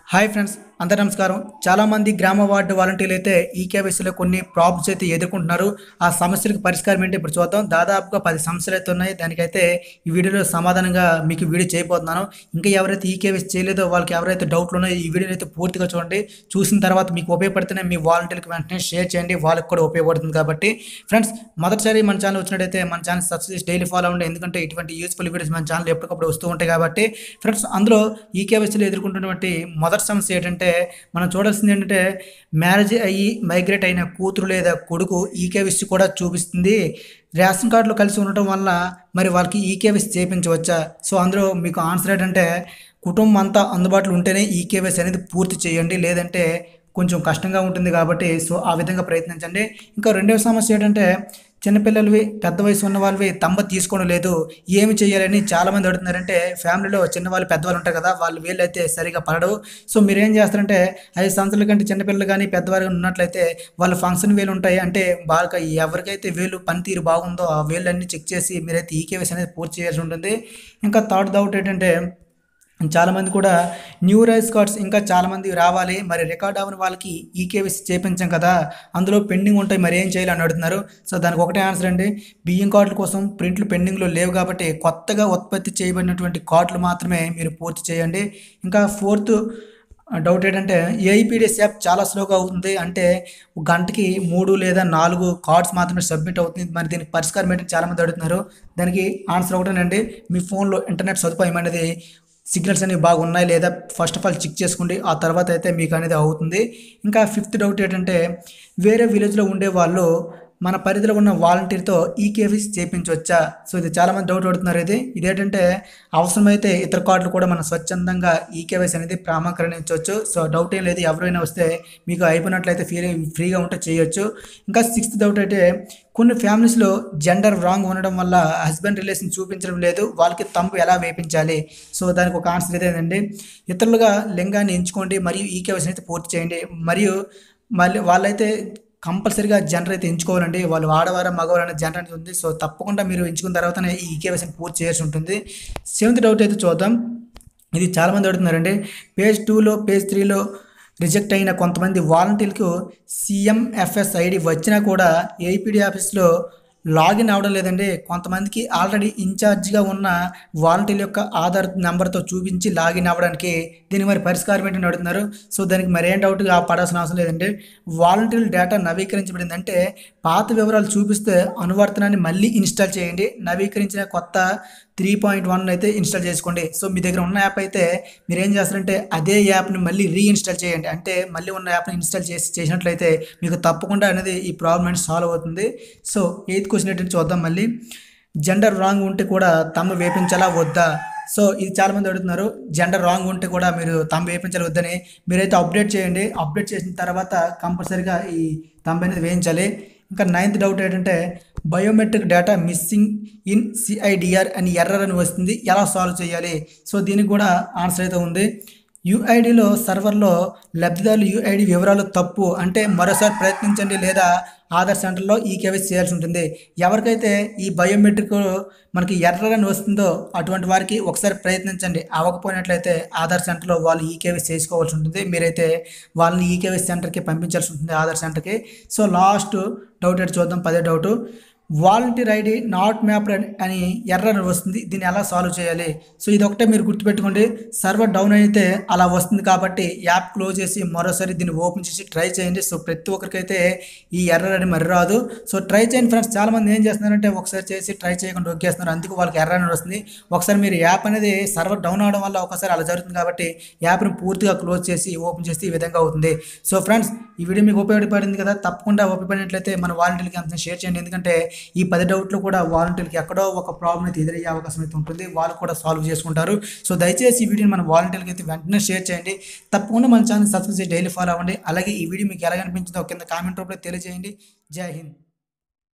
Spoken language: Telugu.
హాయ్ ఫ్రెండ్స్ అందరు నమస్కారం చాలామంది గ్రామ వార్డు వాలంటీర్లు అయితే ఈ కేవైసీలో కొన్ని ప్రాబ్లమ్స్ అయితే ఎదుర్కొంటున్నారు ఆ సమస్యలకు పరిష్కారం ఏంటి ఇప్పుడు చూద్దాం దాదాపుగా పది సమస్యలు అయితే ఉన్నాయి దానికైతే ఈ వీడియోలో సమాధానంగా మీకు వీడియో చేయబోతున్నాను ఇంకా ఎవరైతే ఈ కేవైసీ చేయలేదో వాళ్ళకి ఎవరైతే డౌట్లు ఉన్నాయో ఈ వీడియోని అయితే పూర్తిగా చూడండి చూసిన తర్వాత మీకు ఉపయోగపడితేనే మీ వాలంటీర్కి వెంటనే షేర్ చేయండి వాళ్ళకి కూడా ఉపయోగపడుతుంది కాబట్టి ఫ్రెండ్స్ మొదటిసారి మన ఛానల్ వచ్చినట్టయితే మన ఛానల్ సబ్స్క్రైబ్ చేసి డైలీ ఫాలో అవ్వండి ఎందుకంటే ఇటువంటి యూస్ఫుల్ వీడియోస్ మన ఛానల్ ఎప్పటికప్పుడు వస్తూ ఉంటాయి కాబట్టి ఫ్రెండ్స్ అందులో ఈ కేవైసీలో ఎదుర్కొంటున్నటువంటి మొదటి సమస్య ఏంటంటే మనం చూడాల్సింది ఏంటంటే మ్యారేజ్ అయ్యి మైగ్రేట్ అయిన కూతురు లేదా కొడుకు ఈ కేవైసీ కూడా చూపిస్తుంది రేషన్ కార్డులో కలిసి ఉండటం వల్ల మరి వాళ్ళకి ఈ కేవైసీ చేయించవచ్చా సో అందులో మీకు ఆన్సర్ ఏంటంటే కుటుంబం అంతా అందుబాటులో ఉంటేనే ఈ కేవైసీ అనేది పూర్తి చేయండి లేదంటే కొంచెం కష్టంగా ఉంటుంది కాబట్టి సో ఆ విధంగా ప్రయత్నించండి ఇంకా రెండవ సమస్య ఏంటంటే చిన్నపిల్లలవి పెద్ద వయసు ఉన్న వాళ్ళవి తమ్మ తీసుకోవడం లేదు ఏమి చేయాలని చాలామంది అడుగుతున్నారంటే ఫ్యామిలీలో చిన్నవాళ్ళు పెద్దవాళ్ళు ఉంటారు కదా వాళ్ళు వీళ్ళు అయితే సరిగా పడడు సో మీరు ఏం చేస్తారంటే ఐదు సంవత్సరాల కంటే చిన్నపిల్లలు కానీ పెద్దవారు కానీ ఉన్నట్లయితే వాళ్ళ ఫంక్షన్ వేలు ఉంటాయి అంటే బాగా ఎవరికైతే వేలు పనితీరు బాగుందో ఆ వేళ్ళన్నీ చెక్ చేసి మీరైతే ఈ కేవైసీ అనేది పూర్తి చేయాల్సి ఉంటుంది ఇంకా థర్డ్ డౌట్ ఏంటంటే చాలామంది కూడా న్యూ రైస్ కార్డ్స్ ఇంకా చాలామంది రావాలి మరి రికార్డ్ అవ్వని వాళ్ళకి ఈ కేవైసీ చేపించాం కదా అందులో పెండింగ్ ఉంటాయి మరి ఏం చేయాలి అని అడుగుతున్నారు సో దానికి ఒకటే ఆన్సర్ అండి బియ్యం కార్డుల కోసం ప్రింట్లు పెండింగ్లో లేవు కాబట్టి కొత్తగా ఉత్పత్తి చేయబడినటువంటి కార్డులు మాత్రమే మీరు పూర్తి చేయండి ఇంకా ఫోర్త్ డౌట్ ఏంటంటే ఏఐపీడిఎస్ యాప్ చాలా స్లోగా అవుతుంది అంటే గంటకి మూడు లేదా నాలుగు కార్డ్స్ మాత్రమే సబ్మిట్ అవుతుంది మరి దీనికి పరిష్కారం ఏంటంటే చాలామంది అడుగుతున్నారు దానికి ఆన్సర్ ఒకటేనండి మీ ఫోన్లో ఇంటర్నెట్ సదుపాయం అనేది సిగ్నల్స్ అనేవి బాగున్నాయి లేదా ఫస్ట్ ఆఫ్ ఆల్ చెక్ చేసుకోండి ఆ తర్వాత అయితే మీకు అనేది అవుతుంది ఇంకా ఫిఫ్త్ డౌట్ ఏంటంటే వేరే విలేజ్లో ఉండే వాళ్ళు మన పరిధిలో ఉన్న వాలంటీర్తో ఈ కేవైసీ చేయించవచ్చా సో ఇది చాలామంది డౌట్ అడుగుతున్నారు ఇది ఇదేంటంటే అవసరమైతే ఇతర కార్డులు కూడా మనం స్వచ్ఛందంగా ఈ కేవైసీ అనేది ప్రామాకరించవచ్చు సో డౌట్ ఏం లేదు ఎవరైనా వస్తే మీకు అయిపోయినట్లయితే ఫ్రీ ఫ్రీగా ఉంటే చేయొచ్చు ఇంకా సిక్స్త్ డౌట్ అయితే కొన్ని ఫ్యామిలీస్లో జెండర్ రాంగ్ ఉండడం వల్ల హస్బెండ్ రిలేషన్ చూపించడం లేదు వాళ్ళకి తంపు ఎలా వేపించాలి సో దానికి ఒక ఆన్సర్ ఇదేనండి ఇతరులుగా లింగాన్ని ఎంచుకోండి మరియు ఈ కేవైసీ అయితే పూర్తి చేయండి మరియు మళ్ళీ వాళ్ళైతే కంపల్సరీగా జెండర్ అయితే ఎంచుకోవాలండి వాళ్ళు ఆడవారా మగవారు అనే జెండర్ అనేది ఉంది సో తప్పకుండా మీరు ఎంచుకున్న తర్వాతనే ఈ కేవైసీని పూర్తి చేయాల్సి ఉంటుంది సెవెంత్ డౌట్ అయితే చూద్దాం ఇది చాలామంది అడుగుతున్నారండి పేజ్ టూలో పేజ్ త్రీలో రిజెక్ట్ అయిన కొంతమంది వాలంటీర్లకు సిఎంఎఫ్ఎస్ ఐడి వచ్చినా కూడా ఏపీడీ ఆఫీస్లో లాగిన్ అవడం లేదండి కొంతమందికి ఆల్రెడీ ఇన్ఛార్జిగా ఉన్న వాలంటీర్ యొక్క ఆధార్ నెంబర్తో చూపించి లాగిన్ అవ్వడానికి దీనికి మరి పరిష్కారం ఏంటని అడుగుతున్నారు సో దానికి మరి ఏం డౌట్ పడాల్సిన అవసరం లేదండి వాలంటీర్ డేటా నవీకరించబడింది అంటే పాత వివరాలు చూపిస్తే అనువర్తనాన్ని మళ్ళీ ఇన్స్టాల్ చేయండి నవీకరించిన కొత్త త్రీ పాయింట్ వన్ అయితే ఇన్స్టాల్ చేసుకోండి సో మీ దగ్గర ఉన్న యాప్ అయితే మీరు ఏం చేస్తారంటే అదే యాప్ని మళ్ళీ రీఇన్స్టాల్ చేయండి అంటే మళ్ళీ ఉన్న యాప్ని ఇన్స్టాల్ చేసి చేసినట్లయితే మీకు తప్పకుండా అనేది ఈ ప్రాబ్లం అనేది సాల్వ్ అవుతుంది సో ఎయిత్ క్వశ్చన్ ఏంటంటే చూద్దాం మళ్ళీ జెండర్ రాంగ్ ఉంటే కూడా తమ్ము వేపించాలా వద్దా సో ఇది చాలామంది అడుగుతున్నారు జెండర్ రాంగ్ ఉంటే కూడా మీరు తమ్ము వేయించాలి వద్దని మీరైతే అప్డేట్ చేయండి అప్డేట్ చేసిన తర్వాత కంపల్సరీగా ఈ తమ్ము అనేది వేయించాలి ఇంకా నైన్త్ డౌట్ ఏంటంటే biometric data missing in CIDR అని ఎర్రర్ అని వస్తుంది ఎలా సాల్వ్ చేయాలి సో దీనికి కూడా ఆన్సర్ అయితే ఉంది యుఐడిలో సర్వర్లో లబ్ధిదారులు యుఐడి వివరాలు తప్పు అంటే మరోసారి ప్రయత్నించండి లేదా ఆధార్ సెంటర్లో ఈ కేవైసీ చేయాల్సి ఉంటుంది ఎవరికైతే ఈ బయోమెట్రిక్ మనకి ఎర్రర్ అని వస్తుందో అటువంటి వారికి ఒకసారి ప్రయత్నించండి అవ్వకపోయినట్లయితే ఆధార్ సెంటర్లో వాళ్ళు ఈ కేవైసీ చేసుకోవాల్సి ఉంటుంది మీరైతే వాళ్ళని ఈ కేవైసీ సెంటర్కి పంపించాల్సి ఉంటుంది ఆధార్ సెంటర్కి సో లాస్ట్ డౌట్ ఏంటి చూద్దాం పదే doubt volunteer ID not mapped అని ఎర్రర్ వస్తుంది దీన్ని ఎలా సాల్వ్ చేయాలి సో ఇది ఒకటే మీరు గుర్తుపెట్టుకోండి సర్వర్ డౌన్ అయితే అలా వస్తుంది కాబట్టి యాప్ క్లోజ్ చేసి మరోసారి దీన్ని ఓపెన్ చేసి ట్రై చేయండి సో ప్రతి ఒక్కరికైతే ఈ ఎర్రర్ అని మరి రాదు సో ట్రై చేయండి ఫ్రెండ్స్ చాలామంది ఏం చేస్తున్నారంటే ఒకసారి చేసి ట్రై చేయకుండా ఒగ్గేస్తున్నారు అందుకు వాళ్ళకి ఎర్రర్ అని వస్తుంది ఒకసారి మీరు యాప్ అనేది సర్వర్ డౌన్ అవడం వల్ల ఒకసారి అలా జరుగుతుంది కాబట్టి యాప్ని పూర్తిగా క్లోజ్ చేసి ఓపెన్ చేసి ఈ విధంగా అవుతుంది సో ఫ్రెండ్స్ ఈ వీడియో మీకు ఉపయోగపడింది కదా తప్పకుండా ఉపయోగపడినట్లయితే మన వాలంటీర్కి అంత షేర్ చేయండి ఎందుకంటే ఈ పది డౌట్లు కూడా వాలంటీర్కి ఎక్కడో ఒక ప్రాబ్లం అయితే ఎదురయ్యే అవకాశం అయితే ఉంటుంది వాళ్ళు కూడా సాల్వ్ చేసుకుంటారు సో దయచేసి ఈ వీడియోని మన వాలంటీర్కి అయితే వెంటనే షేర్ చేయండి తప్పకుండా మన ఛానల్ సబ్స్క్రైబ్ చేసి డైలీ ఫాలో అవ్వండి అలాగే ఈ వీడియో మీకు ఎలా అనిపించిందో కింద కామెంట్ రూపంలో తెలియజేయండి జై హింద్